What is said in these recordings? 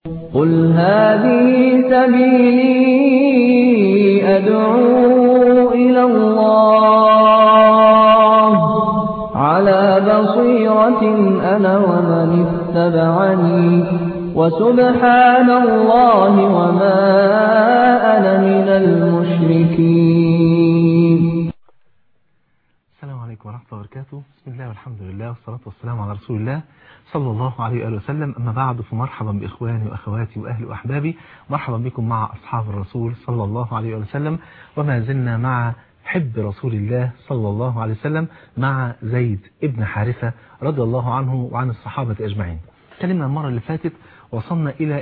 قل هذه سبيلي أدعو إلى الله على بصيرة أنا ومن اتبعني وسبحان الله وما أنا من المشركين السلام عليكم ورحمة الله وبركاته بسم الله والحمد لله والصلاة والسلام على رسول الله صلى الله عليه وآله وسلم أما بعد فمرحبا بإخواني وأخواتي وأهلي وأحبابي مرحبا بكم مع أصحاب الرسول صلى الله عليه وآله وسلم وما زلنا مع حب رسول الله صلى الله عليه وسلم مع زيد ابن حارثة رضي الله عنه وعن الصحابة أجمعين تكلمنا المرة اللي فاتت وصلنا إلى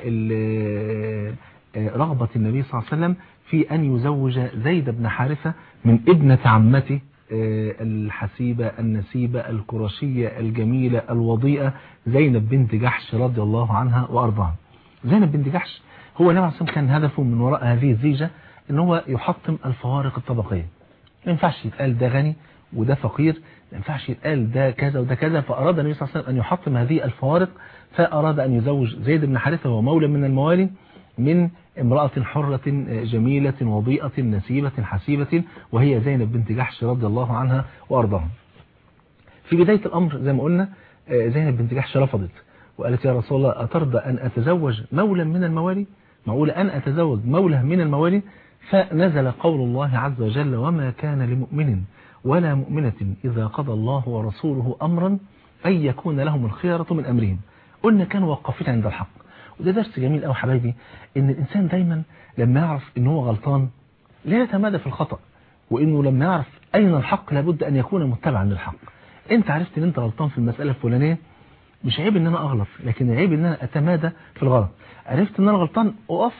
رغبة النبي صلى الله عليه وسلم في أن يزوج زيد بن حارثة من ابنة عمته الحسيبة النسيبة القرشية الجميلة الوضيئة زينب بنت جحش رضي الله عنها وأرضاها زينب بنت جحش هو نبع سم كان هدفه من وراء هذه الزيجة ان هو يحطم الفوارق الطبقية ما ينفعش يتقال ده غني وده فقير ما ينفعش يتقال ده كذا وده كذا فأراد النبي صلى الله عليه وسلم أن يحطم هذه الفوارق فأراد أن يزوج زيد بن حارثة وهو مولى من الموالي من امرأة حرة جميلة وضيئة نسيبة حسيبة وهي زينب بنت جحش رضي الله عنها وأرضاها في بداية الأمر زي ما قلنا زينب بنت جحش رفضت وقالت يا رسول الله أترضى أن أتزوج مولا من الموالي معقول أن أتزوج مولى من الموالي فنزل قول الله عز وجل وما كان لمؤمن ولا مؤمنة إذا قضى الله ورسوله أمرا أن يكون لهم الخيرة من أمرهم قلنا كانوا وقفين عند الحق وده درس جميل قوي حبايبي ان الانسان دايما لما يعرف ان هو غلطان لا يتمادى في الخطأ وانه لما يعرف اين الحق لابد ان يكون متبعا للحق انت عرفت ان انت غلطان في المسألة الفلانية مش عيب ان انا اغلط لكن عيب ان انا اتمادى في الغلط عرفت ان انا غلطان اقف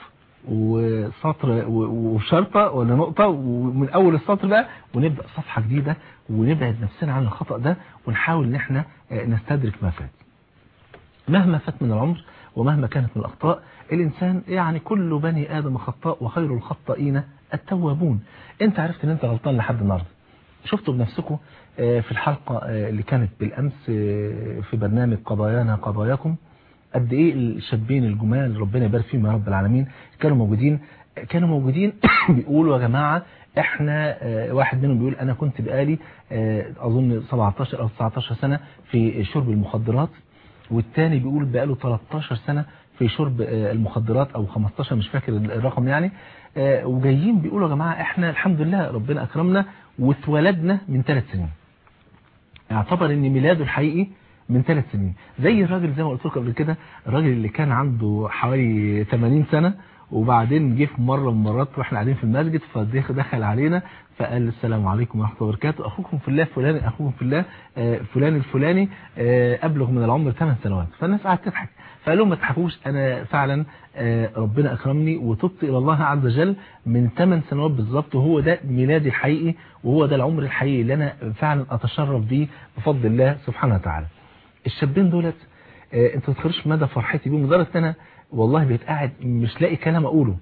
وسطر وشرطة ولا نقطة ومن اول السطر بقى ونبدأ صفحة جديدة ونبعد نفسنا عن الخطأ ده ونحاول ان احنا نستدرك ما فات مهما فات من العمر ومهما كانت من الأخطاء الإنسان يعني كل بني آدم خطاء وخير الخطائين التوابون انت عرفت ان انت غلطان لحد النهاردة شفتوا بنفسكم في الحلقة اللي كانت بالأمس في برنامج قضايانا قضاياكم قد ايه الشابين الجمال ربنا يبارك فيهم يا رب العالمين كانوا موجودين كانوا موجودين بيقولوا يا جماعة احنا واحد منهم بيقول انا كنت بقالي اظن 17 او 19 سنة في شرب المخدرات والتاني بيقول بقاله 13 سنة في شرب المخدرات او 15 مش فاكر الرقم يعني وجايين بيقولوا يا جماعة احنا الحمد لله ربنا اكرمنا واتولدنا من ثلاث سنين اعتبر ان ميلاده الحقيقي من ثلاث سنين زي الراجل زي ما قلت لكم قبل كده الراجل اللي كان عنده حوالي 80 سنة وبعدين جه في مرة من المرات واحنا قاعدين في المسجد فدخل علينا فقال السلام عليكم ورحمة الله وبركاته أخوكم في الله فلان أخوكم في الله فلان الفلاني أبلغ من العمر 8 سنوات فالناس قعدت تضحك فقال لهم ما تضحكوش أنا فعلا ربنا أكرمني وتبت إلى الله عز وجل من 8 سنوات بالظبط وهو ده ميلادي الحقيقي وهو ده العمر الحقيقي اللي أنا فعلا أتشرف به بفضل الله سبحانه وتعالى الشابين دولت انتوا تخرجش مدى فرحتي بيهم لدرجه ان انا والله بقيت قاعد مش لاقي كلام اقوله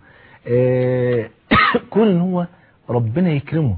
كون ان هو ربنا يكرمه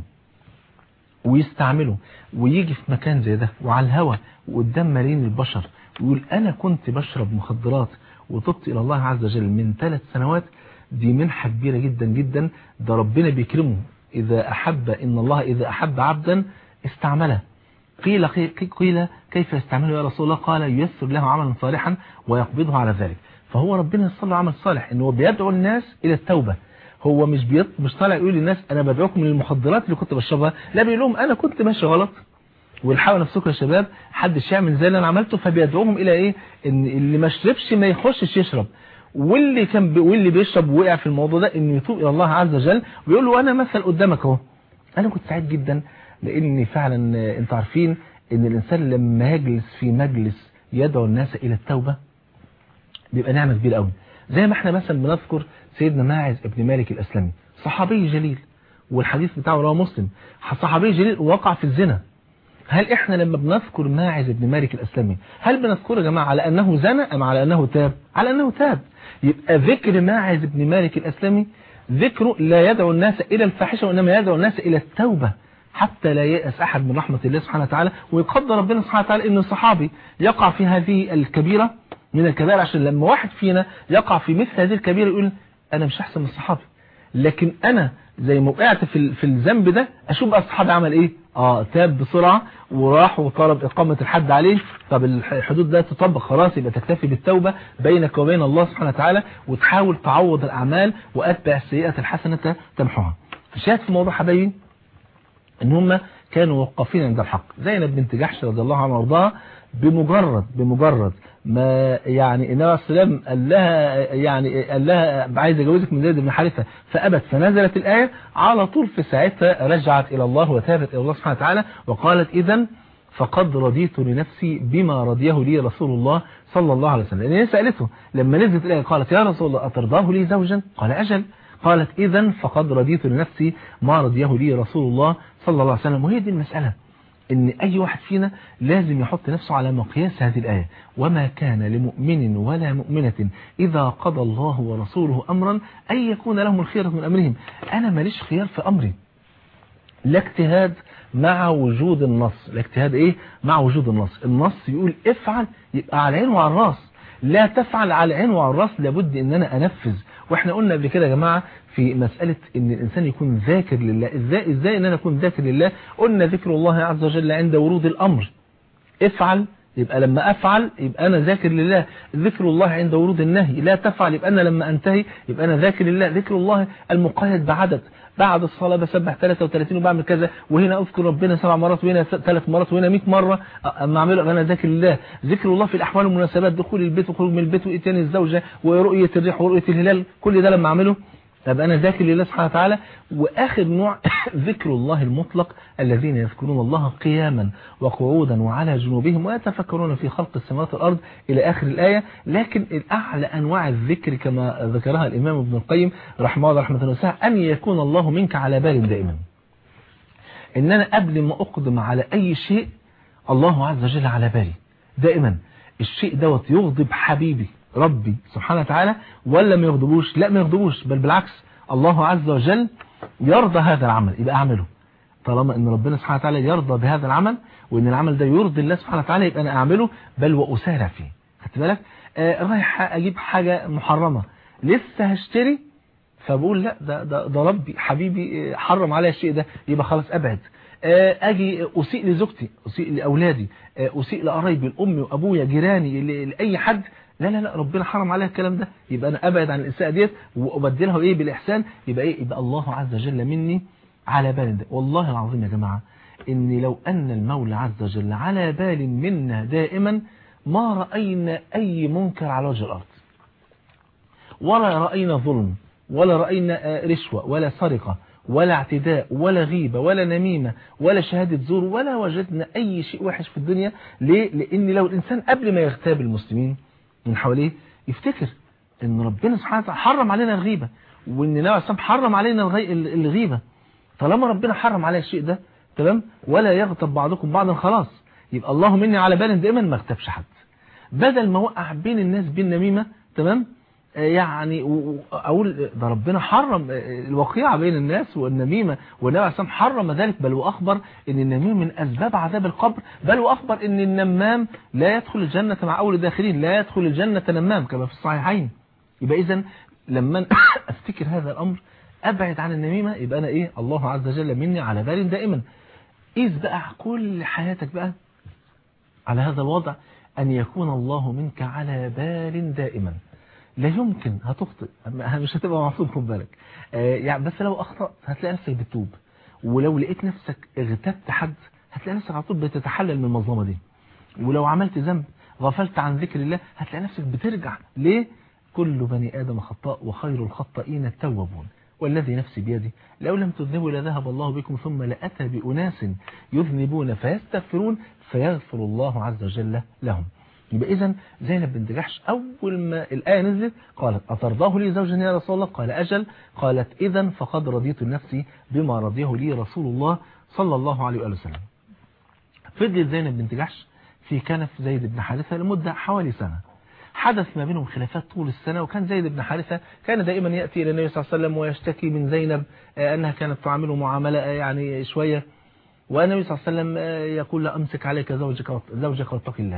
ويستعمله ويجي في مكان زي ده وعلى الهوا وقدام ملايين البشر ويقول انا كنت بشرب مخدرات وتبت الى الله عز وجل من ثلاث سنوات دي منحة كبيرة جدا جدا ده ربنا بيكرمه اذا احب ان الله اذا احب عبدا استعمله قيل قيل كيف يستعمله يا رسول الله قال ييسر له عملا صالحا ويقبضه على ذلك فهو ربنا يصل له عمل صالح ان هو بيدعو الناس الى التوبة هو مش بيط... مش طالع يقول للناس انا بدعوكم للمخدرات اللي كنت بشربها لا بيقول لهم انا كنت ماشي غلط والحقوا نفسكم يا شباب حدش يعمل زي اللي انا عملته فبيدعوهم الى ايه ان اللي ما شربش ما يخشش يشرب واللي كان ب... واللي بيشرب وقع في الموضوع ده انه يتوب الى الله عز وجل ويقول له انا مثل قدامك اهو انا كنت سعيد جدا لان فعلا انتوا عارفين ان الانسان لما يجلس في مجلس يدعو الناس الى التوبة بيبقى نعمة كبيرة قوي زي ما احنا مثلا بنذكر سيدنا ماعز ابن مالك الاسلمي صحابي جليل والحديث بتاعه رواه مسلم صحابي جليل وقع في الزنا هل احنا لما بنذكر ماعز ابن مالك الاسلمي هل بنذكره يا جماعه على انه زنى ام على انه تاب على انه تاب يبقى ذكر ماعز ابن مالك الاسلمي ذكره لا يدعو الناس الى الفاحشه وانما يدعو الناس الى التوبه حتى لا ييأس أحد من رحمة الله سبحانه وتعالى ويقدر ربنا سبحانه وتعالى أن الصحابي يقع في هذه الكبيرة من الكبائر عشان لما واحد فينا يقع في مثل هذه الكبيرة يقول أنا مش أحسن من الصحابي لكن أنا زي ما وقعت في في الذنب ده أشوف بقى الصحابي عمل إيه اه تاب بسرعة وراح وطلب إقامة الحد عليه طب الحدود ده تطبق خلاص يبقى تكتفي بالتوبة بينك وبين الله سبحانه وتعالى وتحاول تعوض الأعمال وأتبع السيئة الحسنة تمحوها الشاهد في موضوع حبايبي ان هم كانوا وقفين عند الحق زينب بنت جحش رضي الله عنها وارضاها بمجرد بمجرد ما يعني النبي عليه السلام قال لها يعني قال لها عايز اجوزك من زيد بن حارثه فابت فنزلت الايه على طول في ساعتها رجعت الى الله وتابت الى الله سبحانه وتعالى وقالت اذا فقد رضيت لنفسي بما رضيه لي رسول الله صلى الله عليه وسلم لان هي سالته لما نزلت الايه قالت يا رسول الله اترضاه لي زوجا قال اجل قالت اذا فقد رضيت لنفسي ما رضيه لي رسول الله صلى الله عليه وسلم وهي دي المسألة ان اي واحد فينا لازم يحط نفسه على مقياس هذه الآية وما كان لمؤمن ولا مؤمنة إذا قضى الله ورسوله أمرا أن يكون لهم الخيرة من أمرهم أنا ماليش خيار في أمري لا اجتهاد مع وجود النص لا اجتهاد ايه مع وجود النص النص يقول افعل يبقى على العين وعلى الراس لا تفعل على العين وعلى الراس لابد ان انا انفذ واحنا قلنا قبل كده يا جماعة في مسألة ان الانسان يكون ذاكر لله ازاي, ازاي ان انا اكون ذاكر لله قلنا ذكر الله عز وجل عند ورود الامر افعل يبقى لما افعل يبقى انا ذاكر لله ذكر الله عند ورود النهي لا تفعل يبقى انا لما انتهي يبقى انا ذاكر لله ذكر الله المقيد بعدد بعد الصلاة بسبح 33 وبعمل كذا وهنا اذكر ربنا سبع مرات وهنا ثلاث مرات وهنا 100 مرة اما اعمله انا ذاكر لله ذكر الله في الاحوال والمناسبات دخول البيت وخروج من البيت واتيان الزوجة ورؤية الريح ورؤية الهلال كل ده لما اعمله طب أنا ذاكر لله سبحانه وتعالى وآخر نوع ذكر الله المطلق الذين يذكرون الله قياما وقعودا وعلى جنوبهم ويتفكرون في خلق السماوات والأرض إلى آخر الآية لكن الأعلى أنواع الذكر كما ذكرها الإمام ابن القيم رحمه الله رحمة الله أن يكون الله منك على بال دائما إن أنا قبل ما أقدم على أي شيء الله عز وجل على بالي دائما الشيء دوت يغضب حبيبي ربي سبحانه وتعالى ولا ما يغضبوش لا ما يغضبوش بل بالعكس الله عز وجل يرضى هذا العمل يبقى اعمله طالما ان ربنا سبحانه وتعالى يرضى بهذا العمل وان العمل ده يرضي الله سبحانه وتعالى يبقى انا اعمله بل واسارع فيه خدت بالك آه رايح اجيب حاجة محرمة لسه هشتري فبقول لا ده, ده, ده ربي حبيبي حرم عليا الشيء ده يبقى خلاص ابعد اجي اسيء لزوجتي اسيء لاولادي اسيء لقرايبي لامي وابويا جيراني لاي حد لا لا لا ربنا حرم عليها الكلام ده يبقى انا ابعد عن الاساءه ديت وابدلها ايه بالاحسان يبقى ايه يبقى الله عز وجل مني على بال ده والله العظيم يا جماعه ان لو ان المولى عز وجل على بال منا دائما ما راينا اي منكر على وجه الارض ولا راينا ظلم ولا راينا رشوه ولا سرقه ولا اعتداء ولا غيبة ولا نميمة ولا شهادة زور ولا وجدنا أي شيء وحش في الدنيا ليه؟ لأن لو الإنسان قبل ما يغتاب المسلمين من حواليه يفتكر ان ربنا سبحانه وتعالى حرم علينا الغيبة وان النبي عليه حرم علينا الغيبة طالما ربنا حرم علينا الشيء ده تمام ولا يغتب بعضكم بعضا خلاص يبقى الله مني على بال دائما ما اغتابش حد بدل ما وقع بين الناس بالنميمة تمام يعني اقول ده ربنا حرم الوقيعة بين الناس والنميمة والنبي عليه الصلاه حرم ذلك بل واخبر ان النميمة من اسباب عذاب القبر بل واخبر ان النمام لا يدخل الجنة مع اول الداخلين لا يدخل الجنة نمام كما في الصحيحين يبقى اذا لما افتكر هذا الامر ابعد عن النميمة يبقى انا ايه الله عز وجل مني على بال دائما قيس بقى كل حياتك بقى على هذا الوضع ان يكون الله منك على بال دائما لا يمكن هتخطئ مش هتبقى معصوم خد بالك آه يعني بس لو اخطأت هتلاقي نفسك بتتوب ولو لقيت نفسك اغتبت حد هتلاقي نفسك على طول بتتحلل من المظلمه دي ولو عملت ذنب غفلت عن ذكر الله هتلاقي نفسك بترجع ليه كل بني ادم خطاء وخير الخطائين التوابون والذي نفسي بيدي لو لم تذنبوا لذهب الله بكم ثم لأتى بأناس يذنبون فيستغفرون فيغفر الله عز وجل لهم يبقى إذا زينب بنت جحش أول ما الآية نزلت قالت أترضاه لي زوجا يا رسول الله قال أجل قالت إذا فقد رضيت نفسي بما رضيه لي رسول الله صلى الله عليه وآله وسلم فضلت زينب بنت جحش في كنف زيد بن حارثة لمدة حوالي سنة حدث ما بينهم خلافات طول السنة وكان زيد بن حارثة كان دائما يأتي إلى النبي صلى الله عليه وسلم ويشتكي من زينب أنها كانت تعامله معاملة يعني شوية والنبي صلى الله عليه وسلم يقول لا أمسك عليك زوجك زوجك واتق الله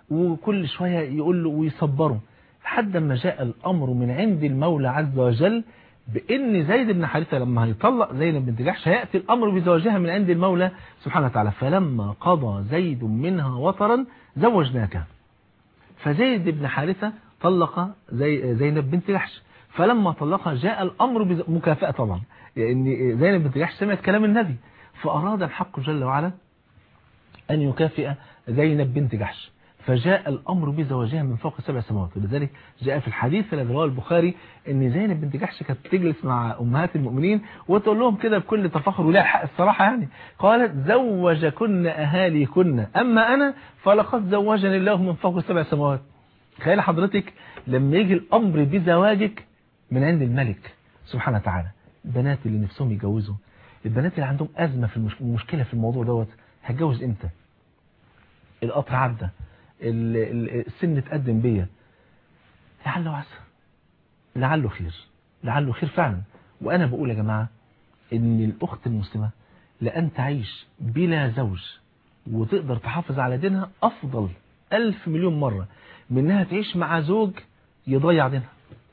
وكل شوية يقول له ويصبره لحد ما جاء الأمر من عند المولى عز وجل بأن زيد بن حارثة لما هيطلق زينب بنت جحش هيأتي الأمر بزواجها من عند المولى سبحانه وتعالى فلما قضى زيد منها وطرا زوجناك فزيد بن حارثة طلق زي زينب بنت جحش فلما طلقها جاء الأمر بمكافأة طبعا لأن يعني زينب بنت جحش سمعت كلام النبي فأراد الحق جل وعلا أن يكافئ زينب بنت جحش فجاء الأمر بزواجها من فوق سبع سماوات ولذلك جاء في الحديث الذي رواه البخاري ان زينب بنت جحش كانت تجلس مع أمهات المؤمنين وتقول لهم كده بكل تفاخر ولها حق الصراحة يعني قالت زوجكن أهاليكن أما أنا فلقد زوجني الله من فوق سبع سماوات تخيل حضرتك لما يجي الأمر بزواجك من عند الملك سبحانه وتعالى البنات اللي نفسهم يتجوزوا البنات اللي عندهم أزمة في المشكلة في الموضوع دوت هتجوز امتى القطر عدى السن اتقدم بيا لعله عسى لعله خير لعله خير فعلا وأنا بقول يا جماعة ان الأخت المسلمة لأن تعيش بلا زوج وتقدر تحافظ على دينها أفضل ألف مليون مرة من انها تعيش مع زوج يضيع دينها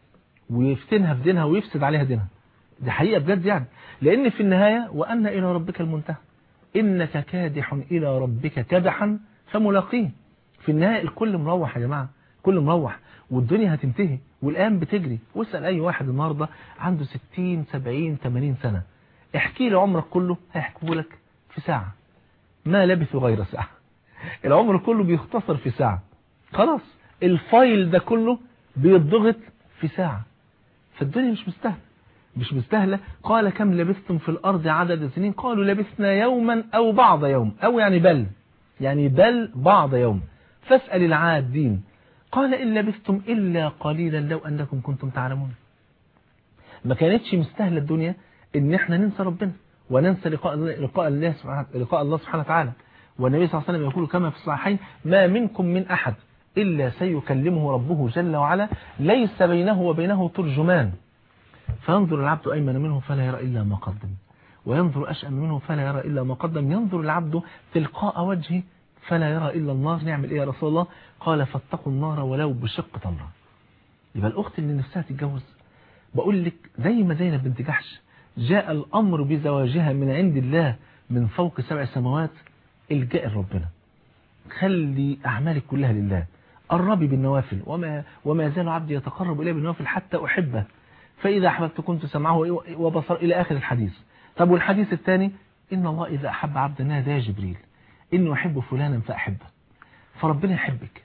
ويفتنها في دينها ويفسد عليها دينها دي حقيقة بجد يعني لأن في النهاية وأن إلى ربك المنتهى إنك كادح إلى ربك كدحا فملاقيه في النهاية الكل مروح يا جماعة كل مروح والدنيا هتنتهي والآن بتجري واسأل أي واحد النهاردة عنده 60 70 80 سنة احكي لي عمرك كله هيحكيه لك في ساعة ما لبثوا غير ساعة العمر كله بيختصر في ساعة خلاص الفايل ده كله بيتضغط في ساعة فالدنيا مش مستاهله مش مستاهله قال كم لبثتم في الأرض عدد السنين قالوا لبثنا يوما أو بعض يوم أو يعني بل يعني بل بعض يوم فاسأل العادين قال إن لبثتم إلا قليلا لو أنكم كنتم تعلمون ما كانتش مستاهلة الدنيا إن احنا ننسى ربنا وننسى لقاء لقاء الله سبحانه لقاء الله سبحانه وتعالى والنبي صلى الله عليه وسلم يقول كما في الصحيحين ما منكم من أحد إلا سيكلمه ربه جل وعلا ليس بينه وبينه ترجمان فينظر العبد أيمن منه فلا يرى إلا ما قدم وينظر أشأم منه فلا يرى إلا ما قدم ينظر العبد تلقاء وجهه فلا يرى إلا النار نعمل إيه يا رسول الله قال فاتقوا النار ولو بشق تمرة يبقى الأخت اللي نفسها تتجوز بقول لك زي ما زينب بنت جحش جاء الأمر بزواجها من عند الله من فوق سبع سماوات الجاء ربنا خلي أعمالك كلها لله قربي بالنوافل وما, وما يزال عبدي يتقرب إليه بالنوافل حتى أحبه فإذا أحببت كنت سمعه وبصر إلى آخر الحديث طب والحديث الثاني إن الله إذا أحب عبدا نادى يا جبريل إنه أحب فلانا فأحبه فربنا يحبك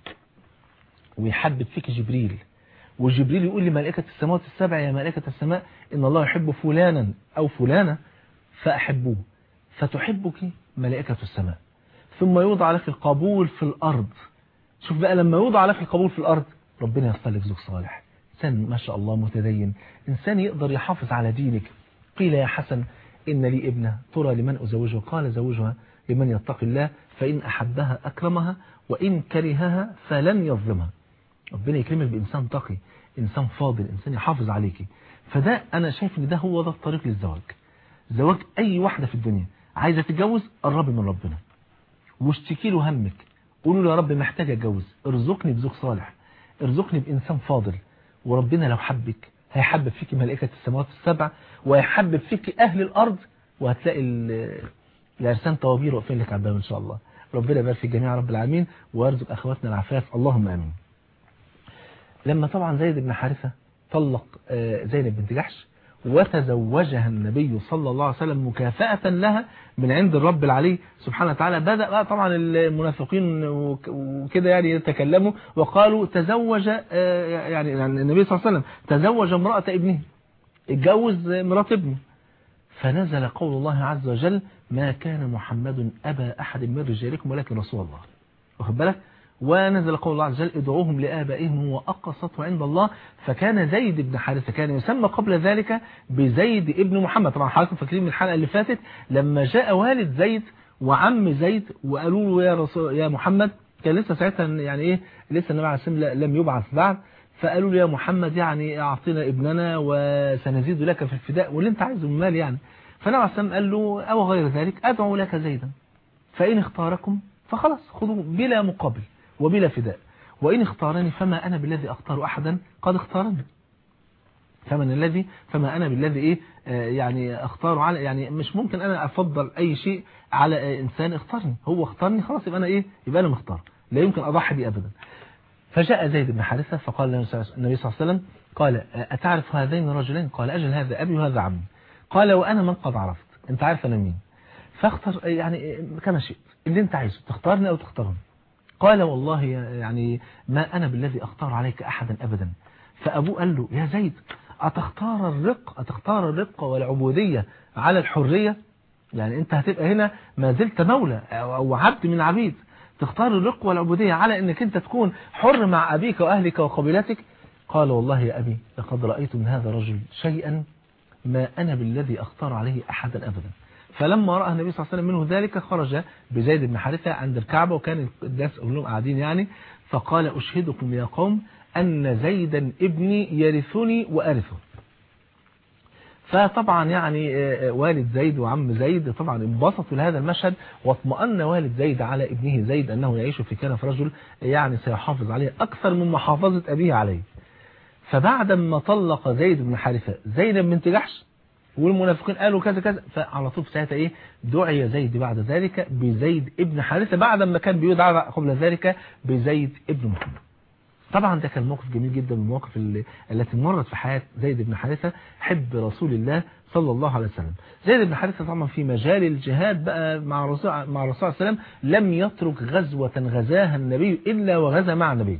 ويحبب فيك جبريل وجبريل يقول لملائكة السماوات السبع يا ملائكة السماء إن الله يحب فلانا أو فلانة فأحبوه فتحبك ملائكة السماء ثم يوضع لك القبول في الأرض شوف بقى لما يوضع لك القبول في الأرض ربنا يصلك زوج صالح إنسان ما شاء الله متدين إنسان يقدر يحافظ على دينك قيل يا حسن إن لي ابنة ترى لمن أزوجها قال زوجها لمن يتقي الله فإن أحبها أكرمها وإن كرهها فلن يظلمها ربنا يكرمك بإنسان تقي إنسان فاضل إنسان يحافظ عليك فده أنا شايف إن ده هو ده الطريق للزواج زواج أي واحدة في الدنيا عايزة تتجوز قربي من ربنا واشتكي له همك قولوا له يا رب محتاج اتجوز ارزقني بزوج صالح ارزقني بإنسان فاضل وربنا لو حبك هيحبب فيك ملائكة السماوات السبع ويحبب فيك أهل الأرض وهتلاقي العرسان طوابير واقفين لك على الباب إن شاء الله ربنا يبارك في الجميع رب العالمين ويرزق أخواتنا العفاف اللهم آمين لما طبعا زيد بن حارثة طلق زينب بنت جحش وتزوجها النبي صلى الله عليه وسلم مكافأة لها من عند الرب العلي سبحانه وتعالى بدأ بقى طبعا المنافقين وكده يعني يتكلموا وقالوا تزوج يعني النبي صلى الله عليه وسلم تزوج امرأة ابنه اتجوز مرات ابنه فنزل قول الله عز وجل ما كان محمد أبا أحد من رجالكم ولكن رسول الله واخد بالك ونزل قول الله عز وجل ادعوهم لآبائهم وأقسط عند الله فكان زيد بن حارثة كان يسمى قبل ذلك بزيد ابن محمد طبعا حضراتكم فاكرين من الحلقة اللي فاتت لما جاء والد زيد وعم زيد وقالوا له يا رسول يا محمد كان لسه ساعتها يعني ايه لسه النبي عليه الصلاه لم يبعث بعد فقالوا له يا محمد يعني اعطينا ابننا وسنزيد لك في الفداء واللي انت عايزه من مال يعني فالنبي عليه الصلاه قال له او غير ذلك ادعو لك زيدا فإن اختاركم فخلاص خذوا بلا مقابل وبلا فداء وإن اختارني فما أنا بالذي أختار أحدا قد اختارني فمن الذي فما أنا بالذي إيه آه يعني أختار على يعني مش ممكن أنا أفضل أي شيء على آه إنسان اختارني هو اختارني خلاص يبقى أنا إيه يبقى أنا مختار لا يمكن أضحي بيه أبدا فجاء زيد بن حارثة فقال له النبي صلى الله عليه وسلم قال أتعرف هذين الرجلين قال أجل هذا أبي وهذا عمي قال وأنا من قد عرفت أنت عارف أنا مين فاختر يعني كما شئت اللي أنت عايزه تختارني أو تختارهم قال والله يعني ما أنا بالذي أختار عليك أحدا أبدا فأبوه قال له يا زيد أتختار الرق أتختار الرق والعبودية على الحرية يعني أنت هتبقى هنا ما زلت مولى أو عبد من عبيد تختار الرق والعبودية على أنك أنت تكون حر مع أبيك وأهلك وقبيلتك قال والله يا أبي لقد رأيت من هذا الرجل شيئا ما أنا بالذي أختار عليه أحدا أبدا فلما رأى النبي صلى الله عليه وسلم منه ذلك خرج بزيد بن حارثة عند الكعبة وكان الناس كلهم قاعدين يعني فقال أشهدكم يا قوم أن زيدا ابني يرثني وأرثه فطبعا يعني والد زيد وعم زيد طبعا انبسطوا لهذا المشهد واطمأن والد زيد على ابنه زيد أنه يعيش في كنف رجل يعني سيحافظ عليه أكثر من محافظة أبيه عليه فبعد ما طلق زيد بن حارثة زينب بنت جحش والمنافقين قالوا كذا كذا فعلى طول ساعتها ايه دعي زيد بعد ذلك بزيد ابن حارثة بعد ما كان بيدعى قبل ذلك بزيد ابن محمد طبعا ده كان موقف جميل جدا من المواقف التي مرت في حياة زيد بن حارثة حب رسول الله صلى الله عليه وسلم زيد بن حارثة طبعا في مجال الجهاد بقى مع الرسول مع الرسول صلى الله عليه وسلم لم يترك غزوة غزاها النبي إلا وغزا مع النبي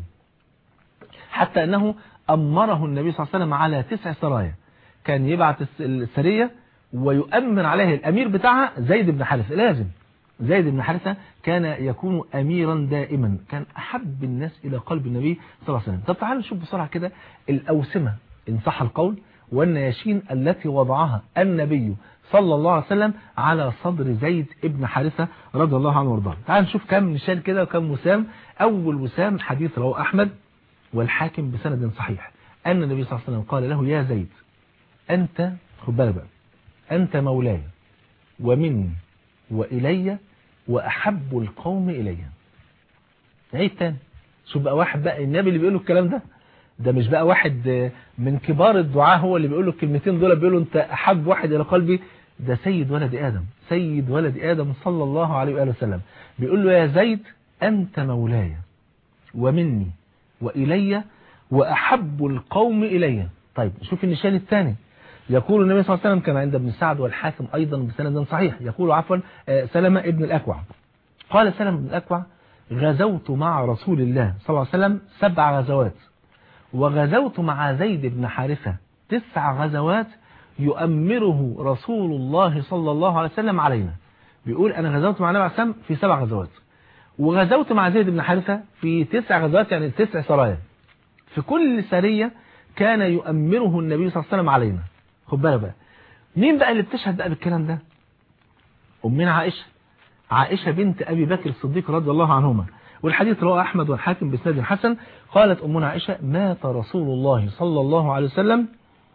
حتى أنه أمره النبي صلى الله عليه وسلم على تسع سرايا كان يبعث السرية ويؤمن عليها الأمير بتاعها زيد بن حارثة لازم زيد بن حارثة كان يكون أميرا دائما كان أحب الناس إلى قلب النبي صلى الله عليه وسلم طب تعالوا نشوف بسرعة كده الأوسمة إن صح القول والنياشين التي وضعها النبي صلى الله عليه وسلم على صدر زيد ابن حارثة رضي الله عنه وارضاه تعالوا نشوف كم نشان كده وكم وسام أول وسام حديث رواه أحمد والحاكم بسند صحيح أن النبي صلى الله عليه وسلم قال له يا زيد أنت خد بالك بقى أنت مولاي ومني وإلي وأحب القوم إلي عيد تاني شوف بقى واحد بقى النبي اللي بيقول له الكلام ده ده مش بقى واحد من كبار الدعاء هو اللي بيقول له الكلمتين دول بيقول له أنت أحب واحد إلى قلبي ده سيد ولد آدم سيد ولد آدم صلى الله عليه وآله وسلم بيقول له يا زيد أنت مولاي ومني وإلي وأحب القوم إلي طيب شوف النشان الثاني يقول النبي صلى الله عليه وسلم كما عند ابن سعد والحاكم أيضا بسند صحيح يقول عفوا سلمة ابن الأكوع قال سلمة ابن الأكوع غزوت مع رسول الله صلى الله عليه وسلم سبع غزوات وغزوت مع زيد بن حارثة تسع غزوات يؤمره رسول الله صلى الله عليه وسلم علينا بيقول أنا غزوت مع النبي عليه السلام في سبع غزوات وغزوت مع زيد بن حارثة في تسع غزوات يعني تسع سرايا في كل سرية كان يؤمره النبي صلى الله عليه وسلم علينا خد بالك بقى مين بقى اللي بتشهد بقى بالكلام ده أمنا عائشة عائشة بنت أبي بكر الصديق رضي الله عنهما والحديث رواه أحمد والحاكم بسند حسن قالت أمنا عائشة مات رسول الله صلى الله عليه وسلم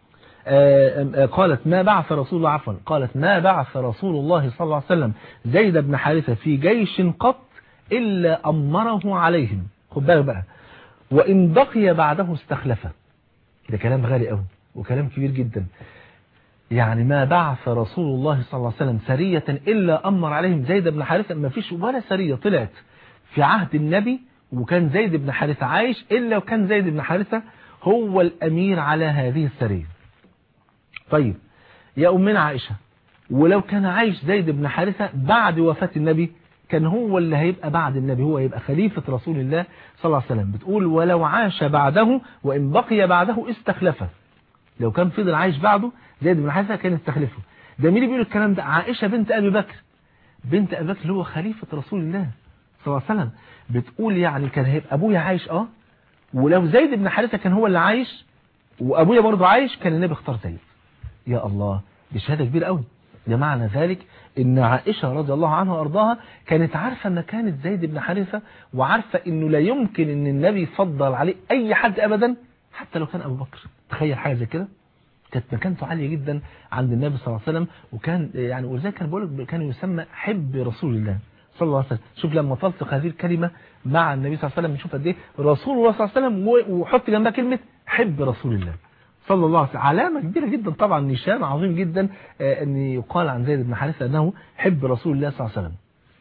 قالت ما بعث رسول الله عفوا قالت ما بعث رسول الله صلى الله عليه وسلم زيد بن حارثة في جيش قط إلا أمره عليهم خد بالك بقى وإن بقي بعده استخلفه ده كلام غالي قوي وكلام كبير جدا يعني ما بعث رسول الله صلى الله عليه وسلم سرية إلا أمر عليهم زيد بن حارثة ما فيش ولا سرية طلعت في عهد النبي وكان زيد بن حارثة عايش إلا وكان زيد بن حارثة هو الأمير على هذه السرية طيب يا أمنا عائشة ولو كان عايش زيد بن حارثة بعد وفاة النبي كان هو اللي هيبقى بعد النبي هو يبقى خليفة رسول الله صلى الله عليه وسلم بتقول ولو عاش بعده وإن بقي بعده استخلفه لو كان فضل عايش بعده زيد بن حارثة كان استخلفه ده مين اللي بيقول الكلام ده عائشة بنت أبي بكر بنت أبي بكر اللي هو خليفة رسول الله صلى الله عليه وسلم بتقول يعني كان هيبقى أبويا عايش اه ولو زيد بن حارثة كان هو اللي عايش وأبويا برضه عايش كان النبي اختار زيد يا الله دي شهادة كبيرة قوي ده معنى ذلك ان عائشة رضي الله عنها وارضاها كانت عارفة مكانة زيد بن حارثة وعارفة انه لا يمكن ان النبي يفضل عليه اي حد ابدا حتى لو كان ابو بكر تخيل حاجة زي كده كانت مكانته عالية جدا عند النبي صلى الله عليه وسلم وكان يعني ولذلك كان بقول كان يسمى حب رسول الله صلى الله عليه وسلم شوف لما تلصق هذه الكلمة مع النبي صلى الله عليه وسلم نشوف قد ايه رسول الله صلى الله عليه وسلم و- وحط جنبها كلمة حب رسول الله صلى الله عليه وسلم علامة كبيرة جدا طبعا نشان عظيم جدا آه، ان يقال عن زيد بن حارثة انه حب رسول الله صلى الله عليه وسلم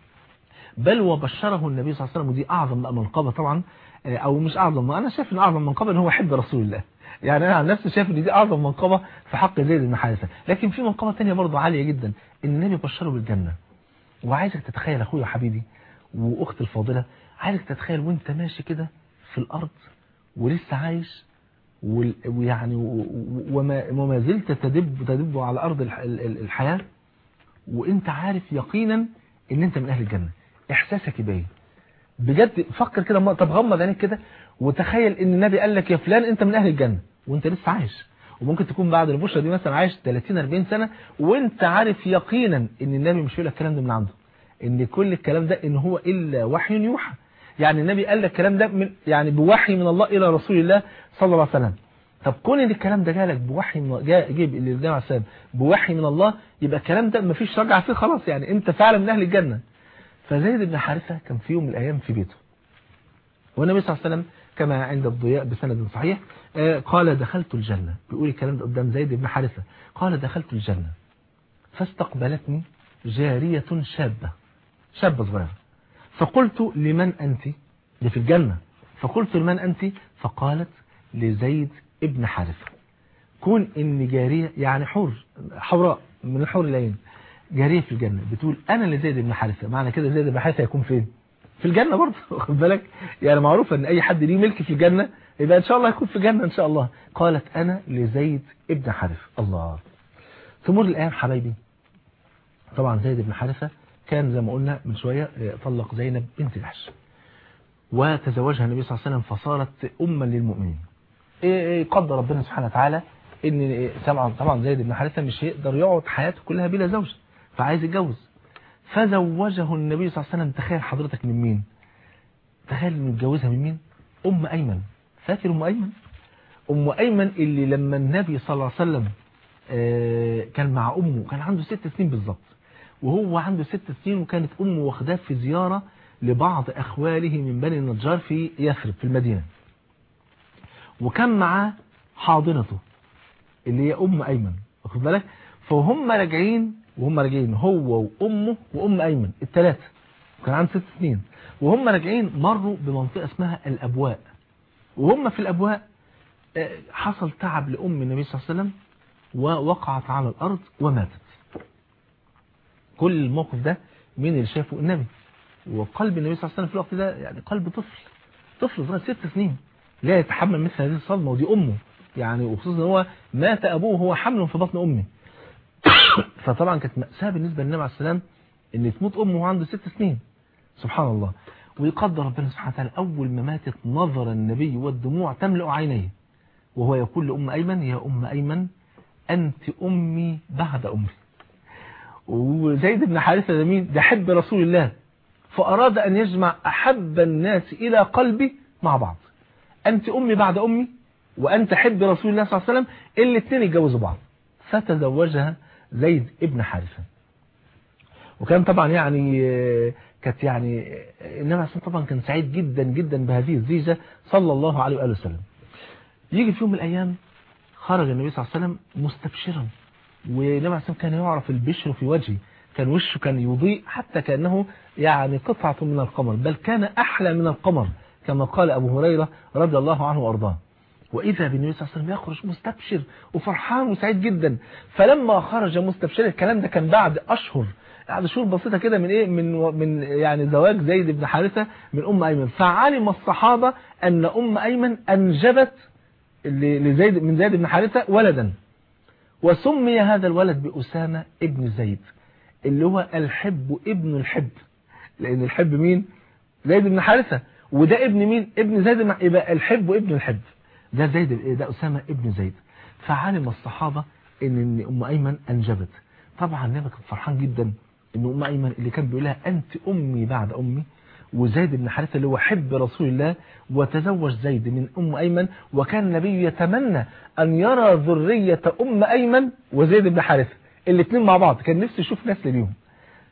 بل وبشره النبي صلى الله عليه وسلم ودي اعظم بقى منقبة طبعا آه، او مش اعظم انا شايف ان اعظم منقبة ان هو حب رسول الله يعني انا عن نفسي شايف ان دي اعظم منقبة في حق زيد بن حارثة لكن في منقبة تانية برضه عالية جدا ان النبي بشره بالجنة وعايزك تتخيل اخويا وحبيبي واختي الفاضلة عايزك تتخيل وانت ماشي كده في الارض ولسه عايش وال- ويعني و- و- وما وما زلت تدب تدب على ارض الح- ال- ال- الحياة وانت عارف يقينا ان انت من اهل الجنة احساسك يبين بجد فكر كده م- طب غمض عينيك كده وتخيل ان النبي قال لك يا فلان انت من اهل الجنة وانت لسه عايش وممكن تكون بعد البشرة دي مثلا عايش 30 40 سنة وانت عارف يقينا ان النبي مش بيقول لك الكلام ده من عنده ان كل الكلام ده ان هو الا وحي يوحى يعني النبي قال لك الكلام ده من يعني بوحي من الله الى رسول الله صلى الله عليه وسلم طب كون ان الكلام ده جالك بوحي من جاء جيب اللي النبي عليه السلام بوحي من الله يبقى الكلام ده مفيش رجعه فيه خلاص يعني انت فعلا من اهل الجنه فزيد بن حارثه كان في يوم من الايام في بيته والنبي صلى الله عليه وسلم كما عند الضياء بسند صحيح آه، قال دخلت الجنة بيقول الكلام ده قدام زيد بن حارثة قال دخلت الجنة فاستقبلتني جارية شابة شابة صغيرة فقلت لمن أنت دي في الجنة فقلت لمن أنت فقالت لزيد ابن حارثة كون ان جارية يعني حور حوراء من الحور العين جارية في الجنة بتقول انا لزيد بن حارثة معنى كده زيد بن حارثة هيكون فين في الجنة برضه واخد بالك يعني معروف ان اي حد ليه ملك في الجنة يبقى ان شاء الله يكون في الجنة ان شاء الله قالت انا لزيد ابن حارثة الله تمر الايام حبايبي طبعا زيد بن حارثة كان زي ما قلنا من شوية آه، طلق زينب بنت جحش وتزوجها النبي صلى الله عليه وسلم فصارت أما للمؤمنين إيه إيه قدر ربنا سبحانه وتعالى ان إيه طبعا طبعا زيد بن حارثة مش هيقدر يقعد حياته كلها بلا زوج فعايز يتجوز فزوجه النبي صلى الله عليه وسلم تخيل حضرتك من مين تخيل انه يتجوزها من مين ام ايمن فاكر ام ايمن ام ايمن اللي لما النبي صلى الله عليه وسلم آه، كان مع امه كان عنده ست سنين بالظبط وهو عنده ست سنين وكانت امه واخداه في زيارة لبعض اخواله من بني النجار في يثرب في المدينة وكان معاه حاضنته اللي هي ام ايمن واخد بالك فهم راجعين وهم راجعين هو وامه وام ايمن الثلاثه كان عنده ست سنين وهم راجعين مروا بمنطقه اسمها الابواء وهم في الابواء آه، حصل تعب لام النبي صلى الله عليه وسلم ووقعت على الارض وماتت كل الموقف ده مين اللي شافه النبي وقلب النبي صلى الله عليه وسلم في الوقت ده يعني قلب طفل طفل صغير ست سنين لا يتحمل مثل هذه الصدمة ودي أمه يعني وخصوصا ان هو مات أبوه وهو حمل في بطن أمه فطبعا كانت مأساة بالنسبة للنبي عليه السلام ان تموت أمه وهو عنده ست سنين سبحان الله ويقدر ربنا سبحانه وتعالى أول ما ماتت نظر النبي والدموع تملأ عينيه وهو يقول لأم أيمن يا أم أيمن أنت أمي بعد أمي وزيد بن حارثة ده مين ده حب رسول الله فأراد أن يجمع أحب الناس إلى قلبي مع بعض أنت أمي بعد أمي وأنت حب رسول الله صلى الله عليه وسلم الاثنين يتجوزوا بعض فتزوجها زيد ابن حارثة وكان طبعا يعني آه، كانت يعني آه، النبي عليه الصلاة والسلام طبعا كان سعيد جدا جدا بهذه الزيجة صلى الله عليه وآله وسلم يجي في يوم من الأيام خرج النبي صلى الله عليه وسلم مستبشرا والنبي عليه الصلاة والسلام كان يعرف البشر في وجهه كان وشه كان يضيء حتى كأنه يعني قطعة من القمر بل كان أحلى من القمر كما قال أبو هريرة رضي الله عنه وأرضاه وإذا بالنبي صلى الله عليه وسلم يخرج مستبشر وفرحان وسعيد جدا فلما خرج مستبشر الكلام ده كان بعد أشهر بعد شهور بسيطة كده من إيه من من يعني زواج زيد بن حارثة من أم أيمن فعلم الصحابة أن أم أيمن أنجبت ل- لزيد من زيد بن حارثة ولدا وسمي هذا الولد بأسامة ابن زيد اللي هو الحب ابن الحب لأن الحب مين زيد بن حارثة وده ابن مين ابن زيد بن يبقى الحب ابن الحب ده زيد ده أسامة ابن زيد فعلم الصحابة ان إن ام ايمن انجبت طبعا النبي كان فرحان جدا ان ام ايمن اللي كان بيقول لها انت امي بعد امي وزيد بن حارثة اللي هو حب رسول الله وتزوج زيد من أم أيمن وكان النبي يتمنى أن يرى ذرية أم أيمن وزيد بن حارثة الاثنين مع بعض كان نفسه يشوف نسل ليهم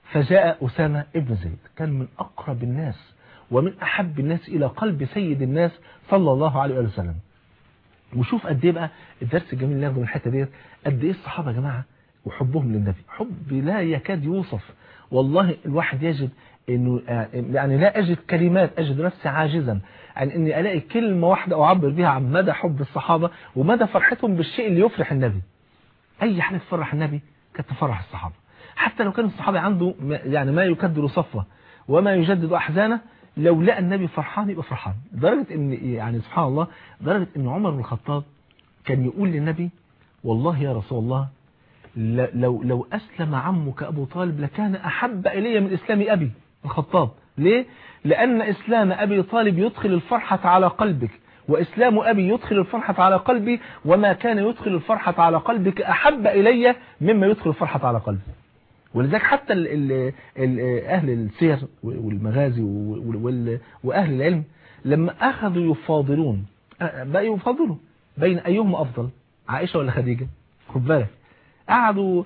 فجاء أسامة ابن زيد كان من أقرب الناس ومن أحب الناس إلى قلب سيد الناس صلى الله عليه وسلم وشوف قد ايه بقى الدرس الجميل اللي ناخده من الحته ديت قد ايه الصحابه يا جماعه وحبهم للنبي حب لا يكاد يوصف والله الواحد يجد انه يعني لا اجد كلمات اجد نفسي عاجزا عن اني الاقي كلمه واحده اعبر بها عن مدى حب الصحابه ومدى فرحتهم بالشيء اللي يفرح النبي اي حاجه تفرح النبي كانت تفرح الصحابه حتى لو كان الصحابي عنده يعني ما يكدر صفوه وما يجدد احزانه لو لقى النبي فرحان يبقى فرحان لدرجه ان يعني سبحان الله لدرجه ان عمر بن الخطاب كان يقول للنبي والله يا رسول الله لو لو اسلم عمك ابو طالب لكان احب الي من اسلام ابي الخطاب ليه لان اسلام ابي طالب يدخل الفرحه على قلبك وإسلام أبي يدخل الفرحة على قلبي وما كان يدخل الفرحة على قلبك أحب إلي مما يدخل الفرحة على قلبي ولذلك حتى ال ال ال أهل السير والمغازي وأهل العلم لما أخذوا يفاضلون بقى يفاضلوا بين أيهم أفضل عائشة ولا خديجة خد بالك قعدوا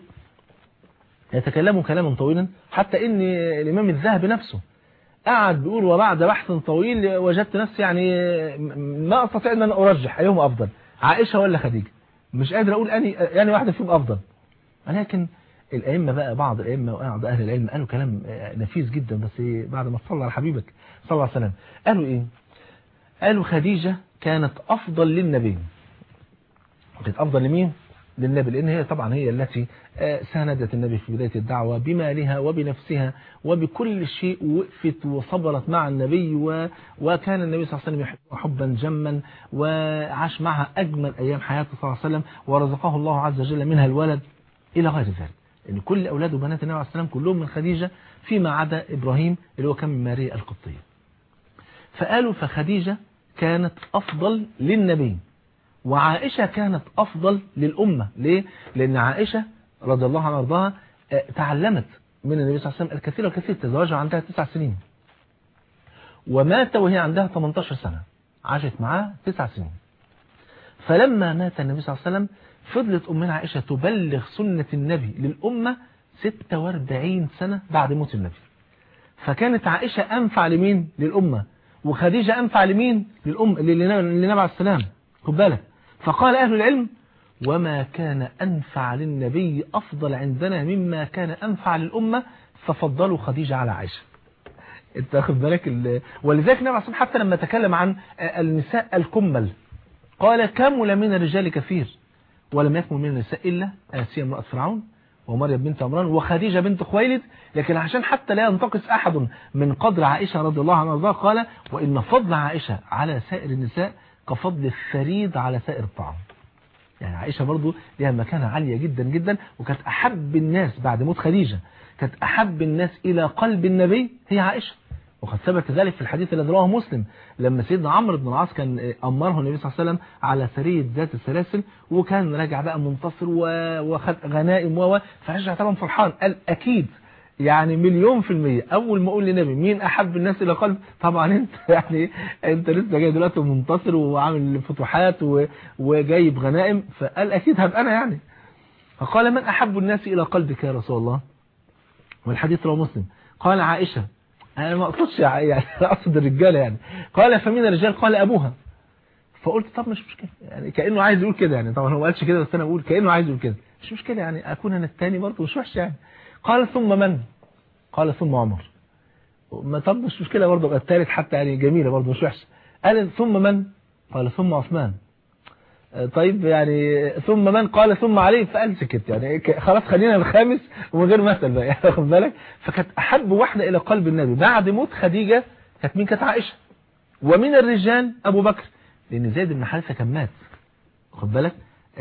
يتكلموا كلاما طويلا حتى ان الإمام الذهبي نفسه قعد بيقول وبعد بحث طويل وجدت نفسي يعني ما استطيع ان انا ارجح ايهم افضل عائشة ولا خديجة مش قادر اقول اني يعني واحدة فيهم افضل ولكن الائمه بقى بعض الائمه وبعض اهل العلم قالوا كلام نفيس جدا بس بعد ما صلى على حبيبك صلى الله عليه وسلم قالوا ايه قالوا خديجة كانت افضل للنبي كانت افضل لمين للنبي لان هي طبعا هي التي ساندت النبي في بداية الدعوة بمالها وبنفسها وبكل شيء وقفت وصبرت مع النبي و... وكان النبي صلى الله عليه وسلم يحبها حبا جما وعاش معها أجمل أيام حياته صلى الله عليه وسلم ورزقه الله عز وجل منها الولد إلى غير ذلك ان كل اولاد وبنات النبي عليه السلام كلهم من خديجة فيما عدا ابراهيم اللي هو كان من ماريا القبطية فقالوا فخديجة كانت افضل للنبي وعائشة كانت افضل للامة ليه لان عائشة رضي الله عنها وارضاها تعلمت من النبي صلى الله عليه وسلم الكثير والكثير تزوجها عندها تسع سنين ومات وهي عندها 18 سنة عاشت معاه تسع سنين فلما مات النبي صلى الله عليه وسلم فضلت أمنا عائشة تبلغ سنة النبي للأمة 46 سنة بعد موت النبي فكانت عائشة أنفع لمين للأمة وخديجة أنفع لمين للأم للنبي عليه السلام خد بالك فقال أهل العلم وما كان أنفع للنبي أفضل عندنا مما كان أنفع للأمة ففضلوا خديجة على عائشة انت واخد بالك ال... ولذلك النبي عليه حتى لما تكلم عن النساء الكمل قال كمل من الرجال كثير ولم يكمل من النساء إلا آسيا امرأة فرعون ومريم بنت عمران وخديجة بنت خويلد لكن عشان حتى لا ينتقص أحد من قدر عائشة رضي الله عنها وارضاها قال وإن فضل عائشة على سائر النساء كفضل الثريد على سائر الطعام يعني عائشة برضو لها مكانة عالية جدا جدا وكانت أحب الناس بعد موت خديجة كانت أحب الناس إلى قلب النبي هي عائشة وقد ثبت ذلك في الحديث الذي رواه مسلم لما سيدنا عمرو بن العاص كان أمره النبي صلى الله عليه وسلم على سرية ذات السلاسل وكان راجع بقى منتصر وخد غنائم و فرجع طبعا فرحان قال أكيد يعني مليون في المية أول ما أقول للنبي مين أحب الناس إلى قلب طبعا أنت يعني أنت لسه جاي دلوقتي منتصر وعامل فتوحات وجايب غنائم فقال أكيد هبقى أنا يعني فقال من أحب الناس إلى قلبك يا رسول الله والحديث رواه مسلم قال عائشة انا ما اقصدش يعني اقصد الرجاله يعني قال فمن الرجال قال ابوها فقلت طب مش مشكله يعني كانه عايز يقول كده يعني طبعا هو ما قالش كده بس انا بقول كانه عايز يقول كده مش مشكله يعني اكون انا الثاني برضه مش وحش يعني قال ثم من قال ثم عمر ما طب مش مشكله برضه ابقى الثالث حتى يعني جميله برضه مش وحشه قال ثم من قال ثم عثمان طيب يعني ثم من قال ثم علي فقال سكت يعني خلاص خلينا الخامس ومن غير مثل بقى يعني واخد بالك فكانت احب واحده الى قلب النبي بعد موت خديجه كانت مين كانت عائشه ومن الرجال ابو بكر لان زيد بن حارثه كان مات واخد بالك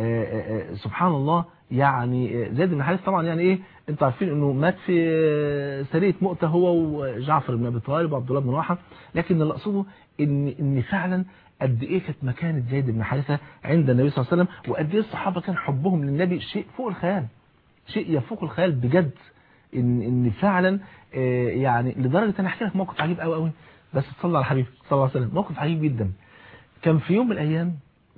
سبحان الله يعني زيد بن حارثه طبعا يعني ايه انتوا عارفين انه مات في سريه مؤته هو وجعفر بن ابي طالب وعبد الله بن رواحه لكن اللي اقصده ان ان فعلا قد ايه كانت مكانة زيد بن حارثة عند النبي صلى الله عليه وسلم وقد ايه الصحابة كان حبهم للنبي شيء فوق الخيال شيء يفوق الخيال بجد ان ان فعلا يعني لدرجة انا احكي لك موقف عجيب قوي قوي بس تصلى على الحبيب صلى الله عليه وسلم موقف عجيب جدا كان في يوم من الايام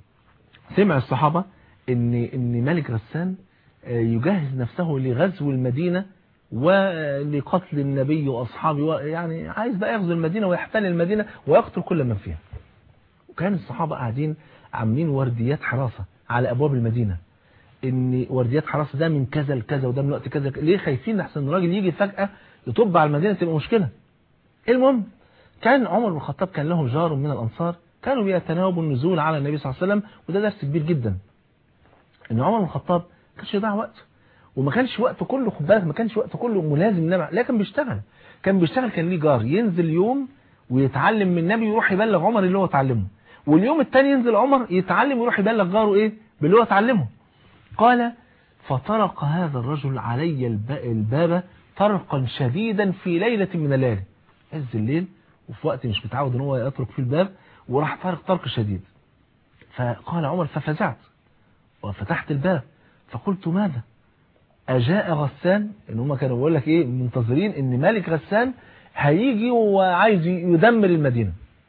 سمع الصحابة ان ان ملك غسان يجهز نفسه لغزو المدينة ولقتل النبي وأصحابه يعني عايز بقى يغزو المدينة ويحتل المدينة ويقتل كل من فيها وكان الصحابة قاعدين عاملين ورديات حراسة على أبواب المدينة ان ورديات حراسة ده من كذا لكذا وده من وقت كذا ليه خايفين احسن الراجل يجي فجأة يطب على المدينة تبقى مشكلة المهم كان عمر بن الخطاب كان له جار من الأنصار كانوا بيتناوبوا النزول على النبي صلى الله عليه وسلم وده درس كبير جدا ان عمر بن الخطاب ما كانش يضيع وقته وما كانش وقته كله خد بالك ما كانش وقته كله ملازم النبي لا كان بيشتغل كان بيشتغل كان ليه جار ينزل يوم ويتعلم من النبي ويروح يبلغ عمر اللي هو اتعلمه واليوم الثاني ينزل عمر يتعلم ويروح يبلغ جاره ايه باللي هو اتعلمه قال فطرق هذا الرجل علي الباب طرقا شديدا في ليلة من الليالي عز الليل وفي وقت مش متعود ان هو يطرق في الباب وراح طرق طرق شديد فقال عمر ففزعت وفتحت الباب فقلت ماذا أجاء غسان ان هم كانوا بيقول لك ايه منتظرين ان ملك غسان هيجي وعايز يدمر المدينة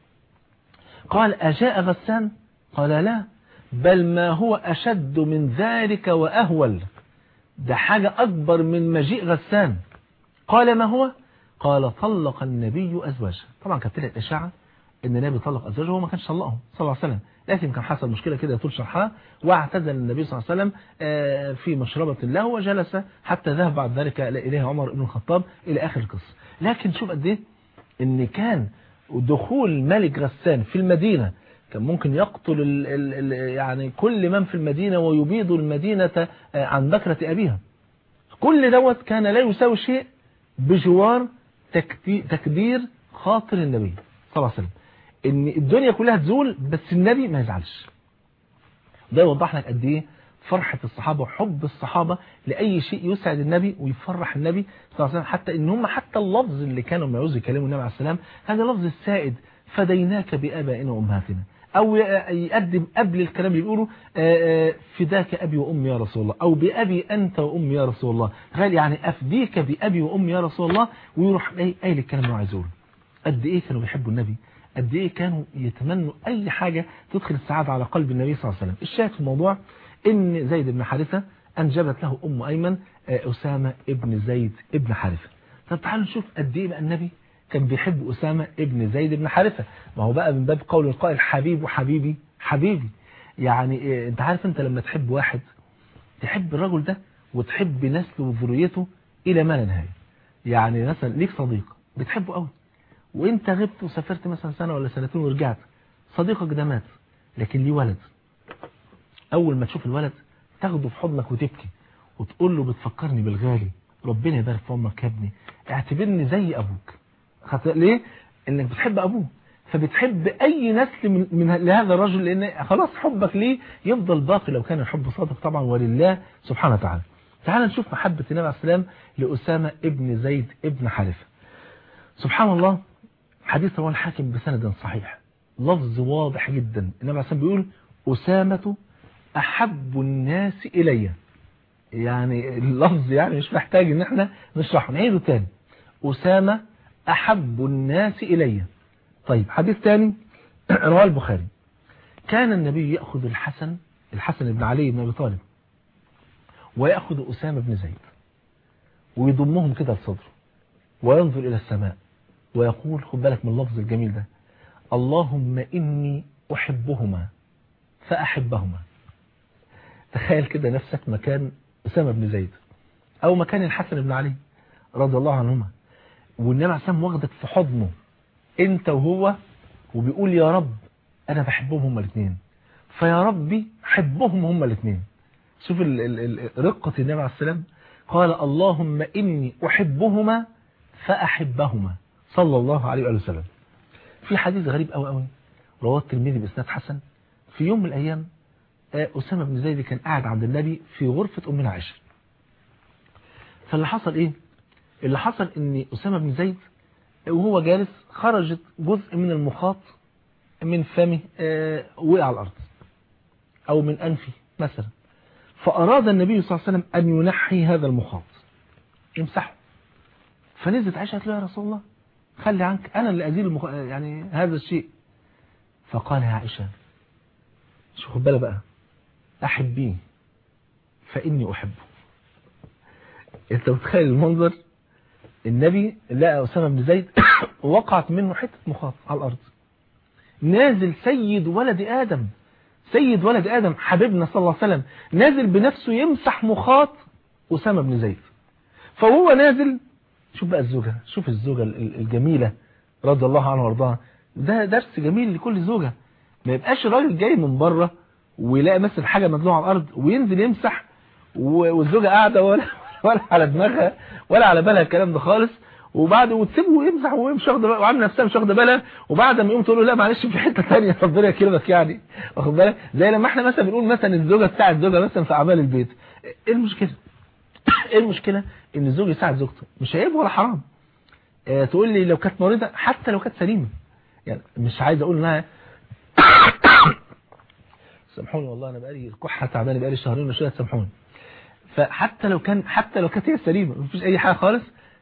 قال أجاء غسان قال لا بل ما هو أشد من ذلك وأهول ده حاجة أكبر من مجيء غسان قال ما هو قال طلق النبي أزواجه طبعا كانت طلعت إشاعة ان النبي طلق أزواجه وهو ما كانش طلقهم صلى الله عليه وسلم لكن كان حصل مشكلة كده يطول شرحها واعتزل النبي صلى الله عليه وسلم في مشربة له وجلس حتى ذهب بعد ذلك إليه عمر بن الخطاب إلى آخر القصة لكن شوف قد ايه ان كان دخول ملك غسان في المدينة كان ممكن يقتل ال ال ال يعني كل من في المدينة ويبيض المدينة عن بكرة أبيها كل دوت كان لا يساوي شيء بجوار تكدير خاطر النبي صلى الله عليه وسلم ان الدنيا كلها تزول بس النبي ما يزعلش ده يوضح لك قد ايه فرحة الصحابة وحب الصحابة لأي شيء يسعد النبي ويفرح النبي صلى الله عليه وسلم حتى ان هم حتى اللفظ اللي كانوا ما يعوزوا يكلموا النبي عليه السلام هذا لفظ السائد فديناك بآبائنا وأمهاتنا أو يقدم قبل الكلام اللي بيقولوا فداك أبي وأمي يا رسول الله أو بأبي أنت وأمي يا رسول الله قال يعني أفديك بأبي وأمي يا رسول الله ويروح قايل الكلام اللي عايزه قد إيه كانوا بيحبوا النبي قد إيه كانوا يتمنوا أي حاجة تدخل السعادة على قلب النبي صلى الله عليه وسلم الشاهد في الموضوع إن زيد بن حارثة أنجبت له أم أيمن أسامة ابن زيد ابن حارثة طب تعالوا نشوف قد إيه بقى النبي كان بيحب أسامة ابن زيد بن حارثة ما هو بقى من باب قول القائل حبيب وحبيبي حبيبي يعني إيه انت عارف انت لما تحب واحد تحب الرجل ده وتحب نسله وذريته الى ما لا نهايه يعني مثلا ليك صديق بتحبه قوي وانت غبت وسافرت مثلا سنة ولا سنتين ورجعت صديقك ده مات لكن ليه ولد اول ما تشوف الولد تاخده في حضنك وتبكي وتقول له بتفكرني بالغالي ربنا يبارك في امك يا ابني اعتبرني زي ابوك خط... ليه انك بتحب ابوه فبتحب اي نسل من, من لهذا الرجل لان خلاص حبك ليه يفضل باقي لو كان الحب صادق طبعا ولله سبحانه وتعالى تعال نشوف محبة النبي عليه السلام لأسامة ابن زيد ابن حارثة سبحان الله حديث رواه الحاكم بسند صحيح لفظ واضح جدا النبي عليه السلام بيقول أسامة أحب الناس إلي يعني اللفظ يعني مش محتاج ان احنا نشرحه نعيده تاني أسامة أحب الناس إلي طيب حديث تاني رواه البخاري كان النبي يأخذ الحسن الحسن بن علي بن أبي طالب ويأخذ أسامة بن زيد ويضمهم كده لصدره وينظر إلى السماء ويقول خد بالك من اللفظ الجميل ده اللهم إني أحبهما فأحبهما تخيل كده نفسك مكان أسامة بن زيد أو مكان الحسن بن علي رضي الله عنهما والنبي عليه السلام واخدك في حضنه انت وهو وبيقول يا رب انا بحبهم هما الاثنين فيا ربي حبهم هما الاثنين شوف ال ال ال رقة النبي عليه السلام قال اللهم إني أحبهما فأحبهما صلى الله عليه وآله وسلم في حديث غريب قوي قوي رواه الترمذي بإسناد حسن في يوم من الأيام أسامة بن زيد كان قاعد عند النبي في غرفة أمنا عائشة فاللي حصل إيه اللي حصل ان أسامة بن زيد وهو جالس خرجت جزء من المخاط من فمه آه وقع على الأرض أو من أنفه مثلا فأراد النبي صلى الله عليه وسلم أن ينحي هذا المخاط يمسحه فنزلت عائشة قالت له يا رسول الله خلي عنك أنا اللي أزيل المخ... يعني هذا الشيء فقال يا عائشة شو خد بالك بقى أحبيه فإني أحبه انت متخيل المنظر النبي لقى أسامة بن زيد ووقعت منه حتة مخاط على الأرض نازل سيد ولد آدم سيد ولد آدم حبيبنا صلى الله عليه وسلم نازل بنفسه يمسح مخاط أسامة بن زيد فهو نازل شوف بقى الزوجة شوف الزوجة الجميلة رضي الله عنها وارضاها ده درس جميل لكل زوجة ما يبقاش الراجل جاي من بره ويلاقي مثلا حاجة مدلوعة على الأرض وينزل يمسح والزوجة قاعدة ولا ولا على دماغها ولا على بالها الكلام ده خالص وبعد وتسيبه يمسح وهي مش واخده وعامل نفسها مش واخده بالها وبعد ما يقوم تقول له لا معلش في حته ثانيه ربنا يكرمك يعني واخد بالك زي لما احنا مثلا بنقول مثلا الزوجه تساعد زوجها مثلا في اعمال البيت ايه المشكله ايه المشكله ان الزوج يساعد زوجته مش عيب ولا حرام اه تقول لي لو كانت مريضه حتى لو كانت سليمه يعني مش عايز اقول انها سامحوني والله انا بقالي الكحه تعبانه بقالي شهرين وشويه سامحوني فحتى لو كان حتى لو كانت هي سليمه مفيش اي حاجه خالص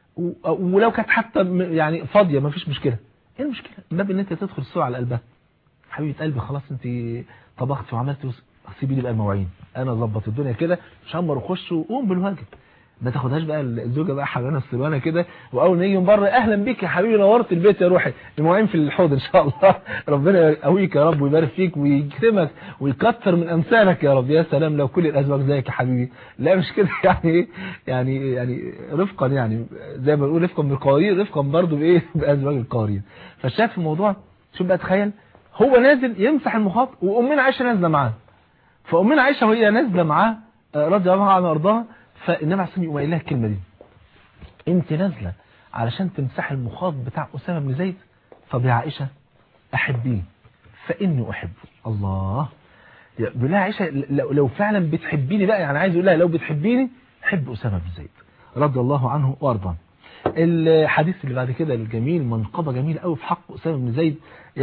ولو كانت حتى يعني فاضيه مفيش مشكله ايه المشكله باب ان انت تدخل السوق على قلبها حبيبه قلبي خلاص انت طبختي وعملتي سيبي لي بقى المواعين انا اظبط الدنيا كده شمر وخش وقوم بالواجب ما تاخدهاش بقى الزوجه بقى حبانه السلوانه كده واول ما يجي من بره اهلا بيك يا حبيبي نورت البيت يا روحي المواعين في الحوض ان شاء الله ربنا يقويك يا رب ويبارك فيك ويكرمك ويكتر من امثالك يا رب يا سلام لو كل الازواج زيك يا حبيبي لا مش كده يعني يعني يعني رفقا يعني زي ما بنقول رفقا بالقوارير رفقا برضه بايه بازواج القوارير فشاف الموضوع شوف بقى تخيل هو نازل يمسح المخاط وامنا عائشه نازله معاه فامنا عائشه وهي نازله معاه رضي الله عنها وارضاها فالنبي عليه الصلاه والسلام لها الكلمه دي انت نازله علشان تمسحي المخاط بتاع اسامه بن زيد طب يا عائشه احبيه فاني احبه الله بيقول لها عائشه لو فعلا بتحبيني بقى يعني عايز يقول لها لو بتحبيني حب اسامه بن زيد رضي الله عنه وارضاه الحديث اللي بعد كده الجميل منقبه جميله قوي في حق اسامه بن زيد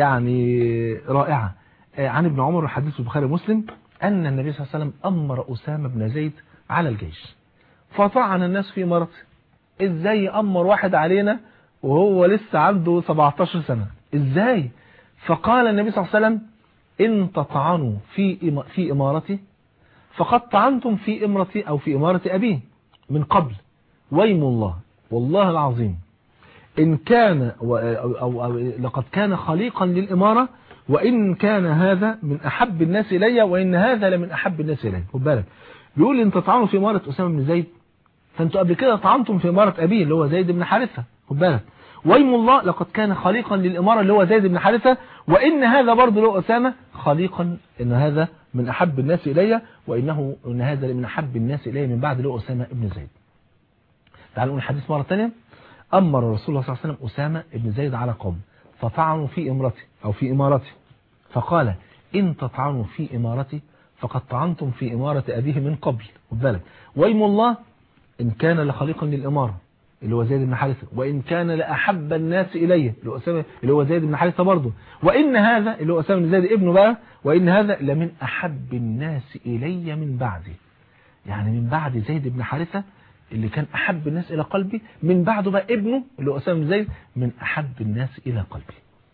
يعني رائعه عن ابن عمر الحديث البخاري ومسلم ان النبي صلى الله عليه وسلم امر اسامه بن زيد على الجيش فطعن الناس في مرضه ازاي يأمر واحد علينا وهو لسه عنده 17 سنة ازاي فقال النبي صلى الله عليه وسلم ان تطعنوا في في امارتي فقد طعنتم في امرتي او في امارة ابيه من قبل ويم الله والله العظيم ان كان أو, أو, أو لقد كان خليقا للامارة وان كان هذا من احب الناس الي وان هذا لمن احب الناس الي خد بالك بيقول ان تطعنوا في امارة اسامة بن زيد فانتوا قبل كده طعنتم في امارة ابيه اللي هو زيد بن حارثة خد بالك ويم الله لقد كان خليقا للامارة اللي هو زيد بن حارثة وان هذا برضه له اسامة خليقا ان هذا من احب الناس الي وانه ان هذا من احب الناس الي من بعد له اسامة ابن زيد تعالوا نقول الحديث مرة ثانيه امر رسول الله صلى الله عليه وسلم اسامة ابن زيد على قوم فطعنوا في امرته او في امارته فقال ان تطعنوا في امارتي فقد طعنتم في إمارة أبيه من قبل خد بالك ويم الله إن كان لخليقا للإمارة اللي هو زيد بن حارثة وإن كان لأحب الناس إليه اللي هو أسامة اللي هو زيد بن حارثة برضه وإن هذا اللي هو أسامة بن زيد ابنه بقى وإن هذا لمن أحب الناس إلي من بعدي يعني من بعد زيد بن حارثة اللي كان أحب الناس إلى قلبي من بعده بقى ابنه اللي هو أسامة بن زيد من أحب الناس إلى قلبي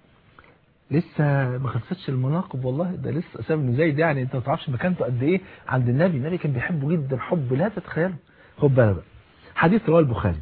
لسه ما خلصتش المناقب والله ده لسه أسامة بن زيد يعني انت ما تعرفش مكانته قد ايه عند النبي النبي كان بيحبه جدا حب لا تتخيله خد بالك بقى حديث رواه البخاري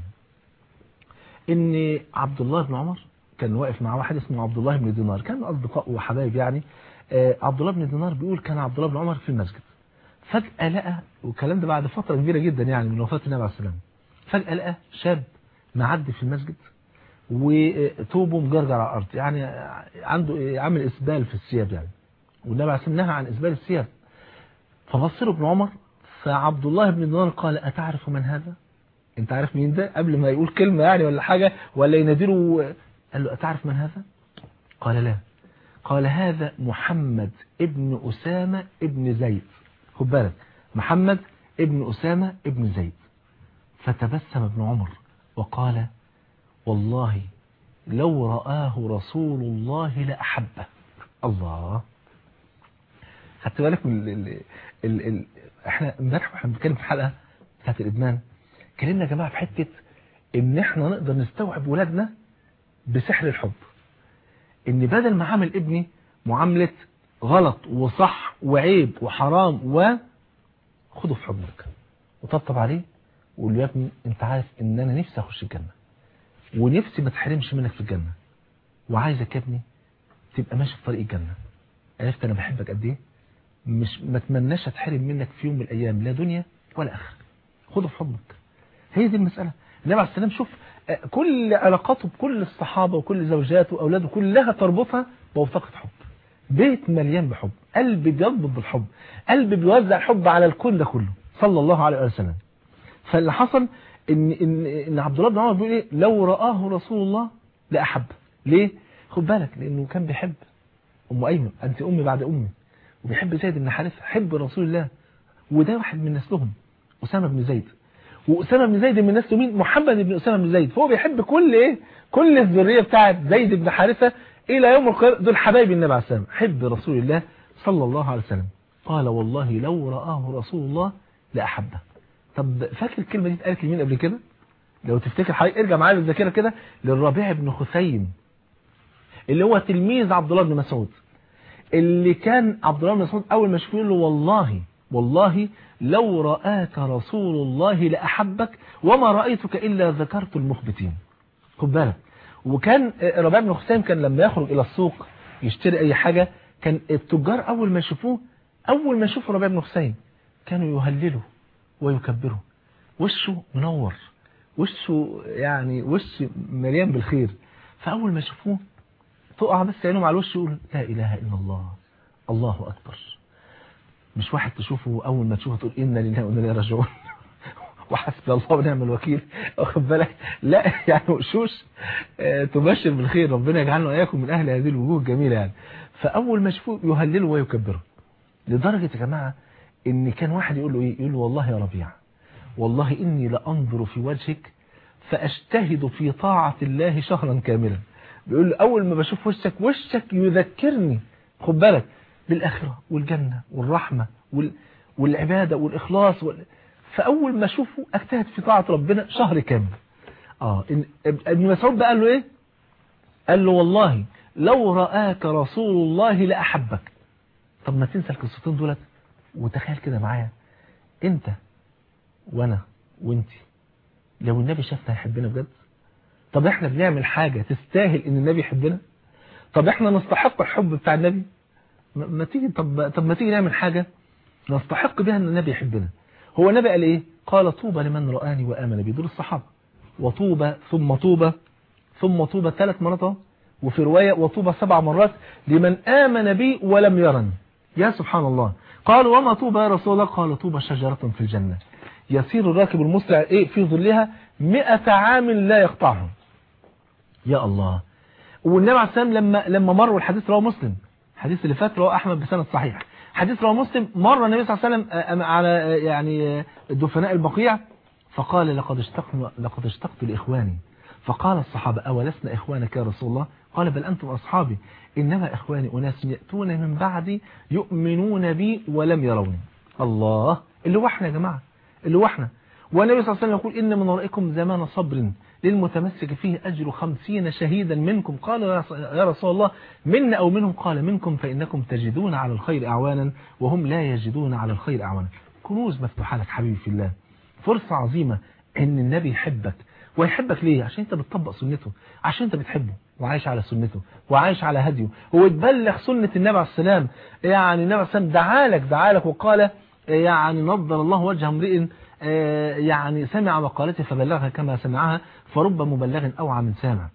ان عبد الله بن عمر كان واقف مع واحد اسمه عبد الله بن دينار كان اصدقاء وحبايب يعني آه عبد الله بن دينار بيقول كان عبد الله بن عمر في المسجد فجأة لقى والكلام ده بعد فترة كبيرة جدا يعني من وفاة النبي عليه السلام فجأة لقى شاب معدي في المسجد وثوبه مجرجر على الارض يعني عنده عامل اسبال في الثياب يعني والنبي عليه الصلاه نهى عن اسبال الثياب فبص له ابن عمر فعبد الله بن دينار قال اتعرف من هذا انت عارف مين ده قبل ما يقول كلمه يعني ولا حاجه ولا ينادله قال له اتعرف من هذا قال لا قال هذا محمد ابن اسامه ابن زيد خد بالك محمد ابن اسامه ابن زيد فتبسم ابن عمر وقال والله لو رآه رسول الله لأحبه الله خدت بالك من ال ال ال ال احنا امبارح واحنا بنتكلم في الحلقه بتاعت الادمان اتكلمنا يا جماعه في حته ان احنا نقدر نستوعب ولادنا بسحر الحب ان بدل ما عامل ابني معامله غلط وصح وعيب وحرام و خده في حضنك وطبطب عليه وقول له يا ابني انت عارف ان انا نفسي اخش الجنه ونفسي ما تحرمش منك في الجنة وعايزك يا ابني تبقى ماشي في طريق الجنة عرفت انا بحبك قد ايه مش ما اتمناش اتحرم منك في يوم من الايام لا دنيا ولا اخره خده في حضنك هي دي المسألة النبي عليه السلام شوف كل علاقاته بكل الصحابة وكل زوجاته وأولاده كلها تربطها بوثقة حب بيت مليان بحب قلب بيضبط بالحب قلب بيوزع الحب على الكل ده كله صلى الله عليه وسلم فاللي حصل ان ان ان عبد الله بن عمر بيقول ايه لو رآه رسول الله لأحب ليه خد بالك لانه كان بيحب ام ايمن انت امي بعد امي وبيحب زيد بن حارثه حب رسول الله وده واحد من نسلهم اسامه بن زيد وأسامة بن زيد من نسله مين محمد بن أسامة بن زيد فهو بيحب كل إيه كل الذرية بتاعت زيد بن حارثة إلى يوم القيامة دول حبايب النبي عليه السلام حب رسول الله صلى الله عليه وسلم قال والله لو رآه رسول الله لأحبه طب فاكر الكلمة دي اتقالت لمين قبل كده لو تفتكر حضرتك ارجع معايا بالذاكرة كده للربيع بن خثيم اللي هو تلميذ عبد الله بن مسعود اللي كان عبد الله بن مسعود أول ما شافه يقول له والله والله لو رآك رسول الله لأحبك وما رأيتك إلا ذكرت المخبتين خد بالك وكان ربيع بن خثيم كان لما يخرج إلى السوق يشتري أي حاجة كان التجار أول ما يشوفوه أول ما يشوفوا ربيع بن خثيم كانوا يهللوا ويكبروا وشه منور وشه يعني وش مليان بالخير فأول ما يشوفوه تقع بس عينهم على الوش يقول لا إله إلا الله الله أكبر مش واحد تشوفه أول ما تشوفه تقول إنا لله وإنا إليه راجعون وحسبي الله ونعم الوكيل واخد بالك لا يعني وشوش تبشر بالخير ربنا يجعلنا وإياكم من أهل هذه الوجوه الجميلة يعني فأول ما يشوفوه يهللوا ويكبروا لدرجة يا جماعة إن كان واحد يقول له إيه يقول له والله يا ربيع والله إني لأنظر في وجهك فأجتهد في طاعة الله شهرا كاملا بيقول له أول ما بشوف وشك وشك يذكرني خد بالك بالآخرة والجنة والرحمة وال... والعبادة والإخلاص وال... فأول ما أشوفه أجتهد في طاعة ربنا شهر كامل آه إن... ابن مسعود بقى قال له إيه قال له والله لو رآك رسول الله لأحبك طب ما تنسى القصتين دولت وتخيل كده معايا انت وانا وانت لو النبي شافنا هيحبنا بجد طب احنا بنعمل حاجة تستاهل ان النبي يحبنا طب احنا نستحق الحب بتاع النبي ما تيجي طب طب ما تيجي نعمل حاجة نستحق بها ان النبي يحبنا هو النبي قال ايه قال طوبى لمن رآني وآمن بي دول الصحابة وطوبى ثم طوبى ثم طوبى ثلاث مرات وفي رواية وطوبى سبع مرات لمن آمن بي ولم يرني يا سبحان الله قال وما طوبى يا رسول الله قال طوبى شجرة في الجنة يسير الراكب المسرع ايه في ظلها مئة عام لا يقطعه يا الله والنبي عليه السلام لما لما مر الحديث رواه مسلم الحديث اللي فات رواه احمد بسند صحيح حديث رواه مسلم مر النبي صلى الله عليه وسلم على يعني دفناء البقيع فقال لقد اشتقت لقد اشتقت لاخواني فقال الصحابه اولسنا اخوانك يا رسول الله قال بل انتم اصحابي انما اخواني اناس ياتون من بعدي يؤمنون بي ولم يروني الله اللي هو احنا يا جماعه اللي هو احنا والنبي صلى الله عليه وسلم يقول إن من ورائكم زمان صبر للمتمسك فيه أجر خمسين شهيدا منكم قال يا رسول الله منا أو منهم قال منكم فإنكم تجدون على الخير أعوانا وهم لا يجدون على الخير أعوانا كنوز مفتوحة لك حبيبي في الله فرصة عظيمة إن النبي يحبك ويحبك ليه عشان انت بتطبق سنته عشان انت بتحبه وعايش على سنته وعايش على هديه وتبلغ سنة النبي عليه السلام يعني النبي عليه السلام دعالك دعالك وقال يعني نظر الله وجه امرئ يعني سمع مقالته فبلغها كما سمعها فرب مبلغ أوعى من سامع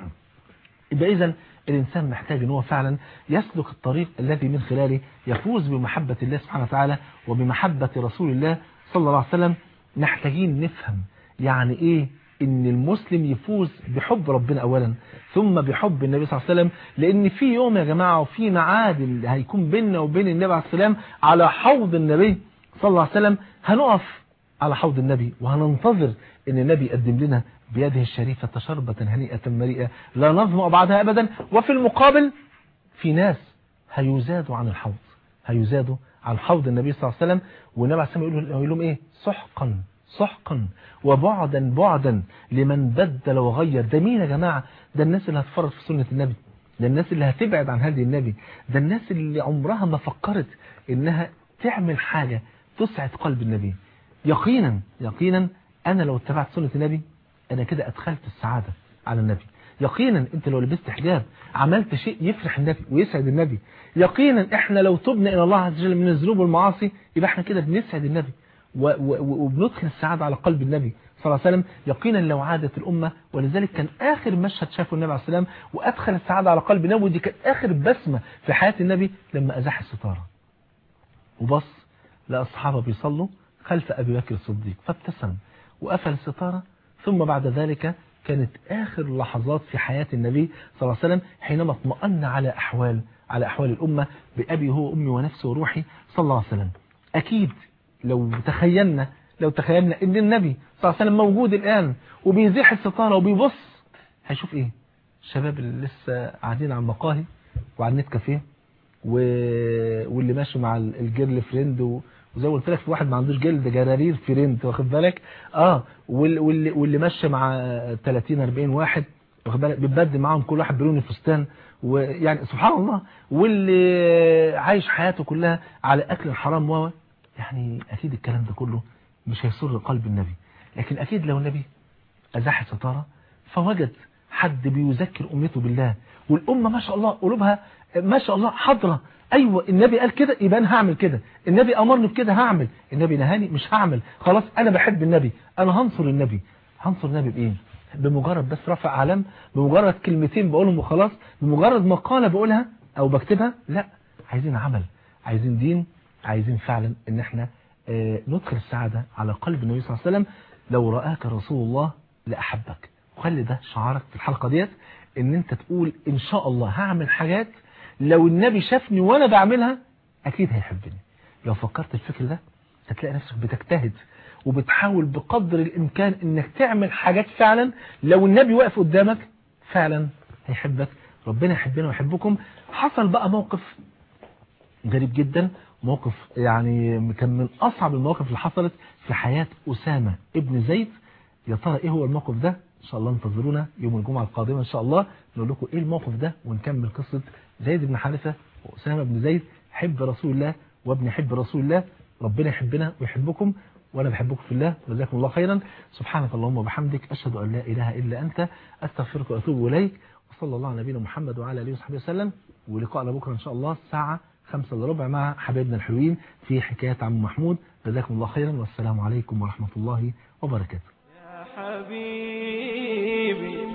يبقى إذن الإنسان محتاج أن هو فعلا يسلك الطريق الذي من خلاله يفوز بمحبة الله سبحانه وتعالى وبمحبة رسول الله صلى الله عليه وسلم محتاجين نفهم يعني إيه ان المسلم يفوز بحب ربنا اولا ثم بحب النبي صلى الله عليه وسلم لان في يوم يا جماعة وفي معاد اللي هيكون بيننا وبين النبي عليه السلام على حوض النبي صلى الله عليه وسلم هنقف على حوض النبي وهننتظر ان النبي يقدم لنا بيده الشريفة شربة هنيئة مريئة لا نظمأ بعدها ابدا وفي المقابل في ناس هيزادوا عن الحوض هيزادوا عن حوض النبي صلى الله عليه وسلم والنبي عليه السلام يقول لهم ايه سحقا سحقا وبعدا بعدا لمن بدل وغير ده مين يا جماعة ده الناس اللي هتفرط في سنة النبي ده الناس اللي هتبعد عن هدي النبي ده الناس اللي عمرها ما فكرت انها تعمل حاجة تسعد قلب النبي يقينا يقينا انا لو اتبعت سنة النبي انا كده ادخلت السعادة على النبي يقينا انت لو لبست حجاب عملت شيء يفرح النبي ويسعد النبي يقينا احنا لو تبنا الى الله عز وجل من الذنوب والمعاصي يبقى احنا كده بنسعد النبي و- و- وبندخل السعادة على قلب النبي صلى الله عليه وسلم يقينا لو عادت الأمة ولذلك كان آخر مشهد شافه النبي عليه السلام وأدخل السعادة على قلب النبي ودي كانت آخر بسمة في حياة النبي لما أزاح الستارة وبص لقى الصحابة بيصلوا خلف أبي بكر الصديق فابتسم وقفل الستارة ثم بعد ذلك كانت آخر لحظات في حياة النبي صلى الله عليه وسلم حينما اطمأن على أحوال على أحوال الأمة بأبي هو أمي ونفسي وروحي صلى الله عليه وسلم أكيد لو تخيلنا لو تخيلنا ان النبي صلى الله عليه وسلم موجود الآن وبيزيح الستارة وبيبص هيشوف ايه الشباب اللي لسه قاعدين على المقاهي وعلى النت كافيه و... واللي ماشي مع ال- الجيرل فريند و... وزي ما قلت لك في واحد ما عندوش جلد جرارير فريند واخد بالك اه وال... واللي, واللي ماشي مع 30 40 واحد واخد بالك بيتبدل معاهم كل واحد بلون فستان ويعني سبحان الله واللي عايش حياته كلها على اكل الحرام و يعني اكيد الكلام ده كله مش هيسر قلب النبي لكن اكيد لو النبي ازاح الستاره فوجد حد بيذكر امته بالله والامه ما شاء الله قلوبها ما شاء الله حاضره ايوه النبي قال كده يبقى انا هعمل كده النبي امرني بكده هعمل النبي نهاني مش هعمل خلاص انا بحب النبي انا هنصر النبي هنصر النبي بايه بمجرد بس رفع علم بمجرد كلمتين بقولهم وخلاص بمجرد مقاله بقولها او بكتبها لا عايزين عمل عايزين دين عايزين فعلا ان احنا آه، ندخل السعادة على قلب النبي صلى الله عليه وسلم لو رآك رسول الله لأحبك وخلي ده شعارك في الحلقة ديت ان انت تقول ان شاء الله هعمل حاجات لو النبي شافني وانا بعملها اكيد هيحبني لو فكرت الفكر ده هتلاقي نفسك بتجتهد وبتحاول بقدر الامكان انك تعمل حاجات فعلا لو النبي واقف قدامك فعلا هيحبك ربنا يحبنا ويحبكم حصل بقى موقف غريب جدا موقف يعني كان من أصعب المواقف اللي حصلت في حياة أسامة ابن زيد يا ترى إيه هو الموقف ده إن شاء الله انتظرونا يوم الجمعة القادمة إن شاء الله نقول لكم إيه الموقف ده ونكمل قصة زيد بن حارثة وأسامة بن زيد حب رسول الله وابن حب رسول الله ربنا يحبنا ويحبكم وأنا بحبكم في الله جزاكم الله خيرا سبحانك اللهم وبحمدك أشهد أن لا إله إلا أنت أستغفرك وأتوب إليك وصلى الله على نبينا محمد وعلى آله وصحبه وسلم ولقاءنا بكرة إن شاء الله الساعة خمسة إلا ربع مع حبايبنا الحلوين في حكاية عم محمود جزاكم الله خيرا والسلام عليكم ورحمة الله وبركاته يا حبيبي